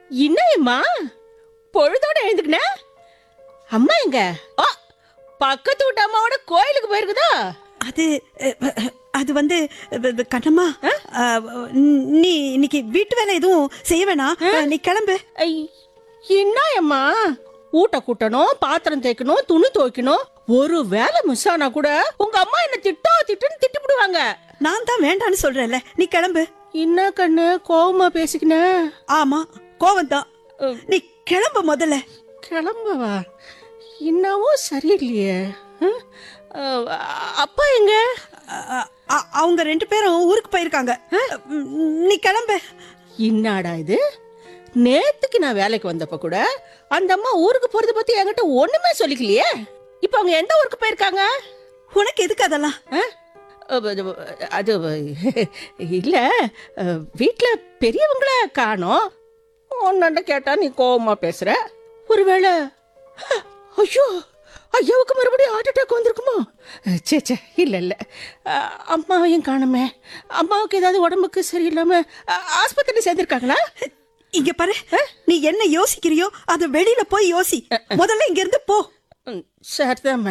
என்னம்மா பொழுதோட எழுந்துக்கின அம்மா எங்க ஆ, பக்கத்து வீட்டு அம்மாவோட கோயிலுக்கு போயிருக்குதா அது அஹ், அது வந்து அஹ், கண்ணம்மா அஹ், நீ இன்னைக்கு வீட்டு வேலை எதுவும் செய்ய வேணாம் நீ கிளம்பு ஐ, என்ன அம்மா ஊட்ட கூட்டணும் பாத்திரம் தேய்க்கணும் துணி துவைக்கணும் ஒரு வேலை மிஸ் ஆனா கூட உங்க அம்மா என்ன திட்டோ திட்டுன்னு திட்டிப்புடுவாங்க நான் தான் வேண்டான்னு சொல்றேன்ல நீ கிளம்பு என்ன கண்ணு கோவமா பேசிக்கின ஆமா கோவம் தான் நீ கிளம்பு முதல்ல கிளம்பவா என்னவோ சரியில்லையே ஹம்? அஹ், அப்பா எங்க அ- அ- அவங்க ரெண்டு பேரும் ஊருக்கு போயிருக்காங்க ம், நீ கிளம்பு என்னடா இது நேத்துக்கு நான் வேலைக்கு வந்தப்ப கூட அந்த அம்மா ஊருக்கு போறத பத்தி என்கிட்ட ஒண்ணுமே சொல்லிக்கலையே இப்ப அவங்க எந்த ஊருக்கு போயிருக்காங்க உனக்கு எதுக்கு அதெல்லாம் அஹ்? அது அது இல்ல அஹ், வீட்ல பெரியவங்கள காணோம் ஒன்னாண்ட கேட்டா நீ கோவமா பேசுற ஒருவேளை அஹ், ஐயோ ஐயாவுக்கு மறுபடியும் ஹார்ட் அட்டாக் வந்திருக்குமோ அஹ், சே சே இல்ல இல்ல அஹ், அம்மாவையும் காணுமே அம்மாவுக்கு ஏதாவது உடம்புக்கு சரியில்லாம அஹ், ஆஸ்பத்திரி சேர்ந்திருக்காங்களா இங்க பாரு நீ என்ன யோசிக்கிறியோ அது வெளியில போய் யோசி முதல்ல இங்க இருந்து போ ம், சரிதாம்மா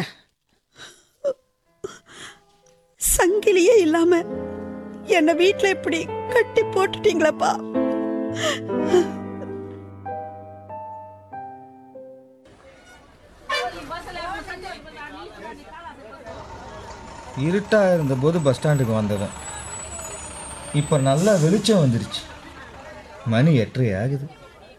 சங்கிலியே இல்லாம என்ன வீட்ல இப்படி கட்டி போட்டுட்டீங்களப்பா இருட்டாக இருந்தபோது பஸ் ஸ்டாண்டுக்கு வந்தவன் இப்போ நல்லா வெளிச்சம் வந்துருச்சு மணி எட்டரை ஆகுது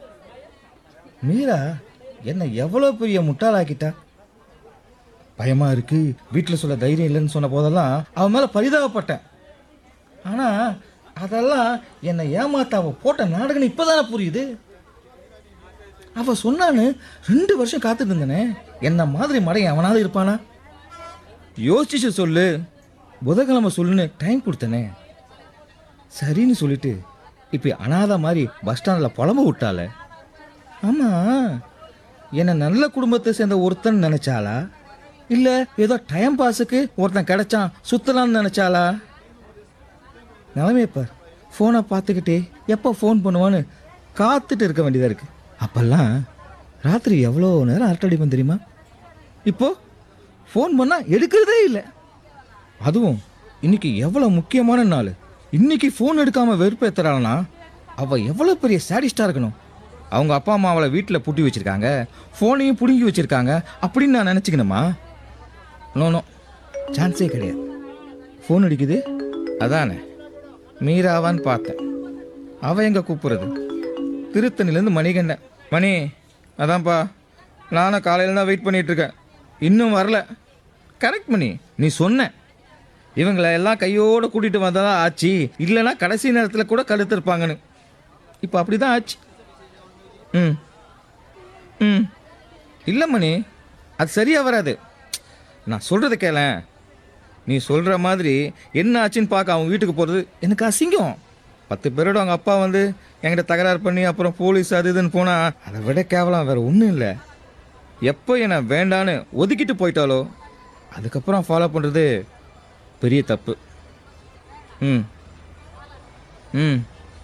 மீரா என்ன எவ்வளோ பெரிய முட்டாளாக்கிட்டா பயமா இருக்கு வீட்டில் சொல்ல தைரியம் இல்லைன்னு சொன்ன போதெல்லாம் அவன் மேலே பரிதாபப்பட்டேன் ஆனால் அதெல்லாம் என்னை ஏமாத்த அவள் போட்ட நாடகம் இப்போதானே புரியுது அவ சொன்னான்னு ரெண்டு வருஷம் காத்துட்டு இருந்தனே என்ன மாதிரி மடையன் அவனாவது இருப்பானா யோசிச்சு சொல்லு புதன்கிழமை சொல்லுன்னு டைம் கொடுத்தனே சரின்னு சொல்லிட்டு இப்போ அனாதை மாதிரி பஸ் ஸ்டாண்டில் புலம்ப விட்டால ஆமாம் என்னை நல்ல குடும்பத்தை சேர்ந்த ஒருத்தன் நினைச்சாளா இல்லை ஏதோ டைம் பாஸுக்கு ஒருத்தன் கிடைச்சான் சுத்தலாம்னு நினைச்சாளா நிலமைய பார் ஃபோனை பார்த்துக்கிட்டே எப்போ ஃபோன் பண்ணுவான்னு காத்துட்டு இருக்க வேண்டியதாக இருக்கு அப்பெல்லாம் ராத்திரி எவ்வளோ நேரம் அரட்டடிப்பேன் தெரியுமா இப்போ ஃபோன் பண்ணால் எடுக்கிறதே இல்லை அதுவும் இன்னைக்கு எவ்வளோ முக்கியமான நாள் இன்னைக்கு ஃபோன் எடுக்காமல் வெறுப்பேற்றுறாள்னா அவள் எவ்வளோ பெரிய சாடிஸ்டாக இருக்கணும் அவங்க அப்பா அம்மா அவளை வீட்டில் பூட்டி வச்சிருக்காங்க ஃபோனையும் பிடுங்கி வச்சிருக்காங்க அப்படின்னு நான் நினச்சிக்கணுமா நோ நோ சான்ஸே கிடையாது ஃபோன் அடிக்குது அதானே மீராவான்னு பார்த்தேன் அவ எங்க கூப்பிடுறது திருத்தணிலேருந்து மணிகண்டன் மணி அதான்ப்பா நானும் காலையில் தான் வெயிட் பண்ணிட்டு இருக்கேன் இன்னும் வரல கரெக்ட் மணி நீ சொன்ன இவங்களை எல்லாம் கையோடு கூட்டிகிட்டு வந்ததா ஆச்சு இல்லைன்னா கடைசி நேரத்தில் கூட கழுத்திருப்பாங்கன்னு இப்போ அப்படி தான் ஆச்சு ம் ம் இல்லை மணி அது சரியாக வராது நான் சொல்கிறத கேளேன் நீ சொல்கிற மாதிரி என்ன ஆச்சுன்னு பார்க்க அவங்க வீட்டுக்கு போகிறது எனக்கு அசிங்கம் பத்து பேரோட அவங்க அப்பா வந்து என்கிட்ட தகராறு பண்ணி அப்புறம் போலீஸ் அது இதுன்னு போனால் அதை விட கேவலம் வேறு ஒன்றும் இல்லை எப்போ என்னை வேண்டான்னு ஒதுக்கிட்டு போயிட்டாலோ அதுக்கப்புறம் ஃபாலோ பண்ணுறது பெரிய தப்பு ம் ம்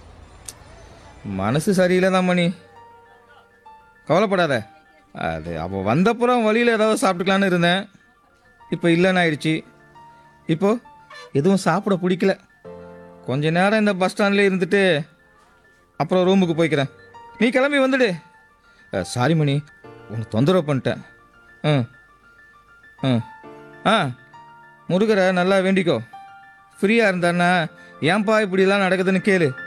மனசு சரியில்லை தான் மணி கவலைப்படாத அது அவள் வந்தப்புறம் வழியில் ஏதாவது சாப்பிட்டுக்கலான்னு இருந்தேன் இப்போ இல்லைன்னு ஆயிடுச்சு இப்போ எதுவும் சாப்பிட பிடிக்கல கொஞ்ச நேரம் இந்த பஸ் ஸ்டாண்ட்லேயே இருந்துட்டு அப்புறம் ரூமுக்கு போய்க்கிறேன் நீ கிளம்பி வந்துடு அஹ், சாரி மணி உன்னை தொந்தரவு பண்ணிட்டேன் ம் ம் ஆ முருகரை நல்லா வேண்டிக்கோ ஃப்ரீயாக இருந்தான்னா ஏன்பா இப்படிலாம் நடக்குதுன்னு கேளு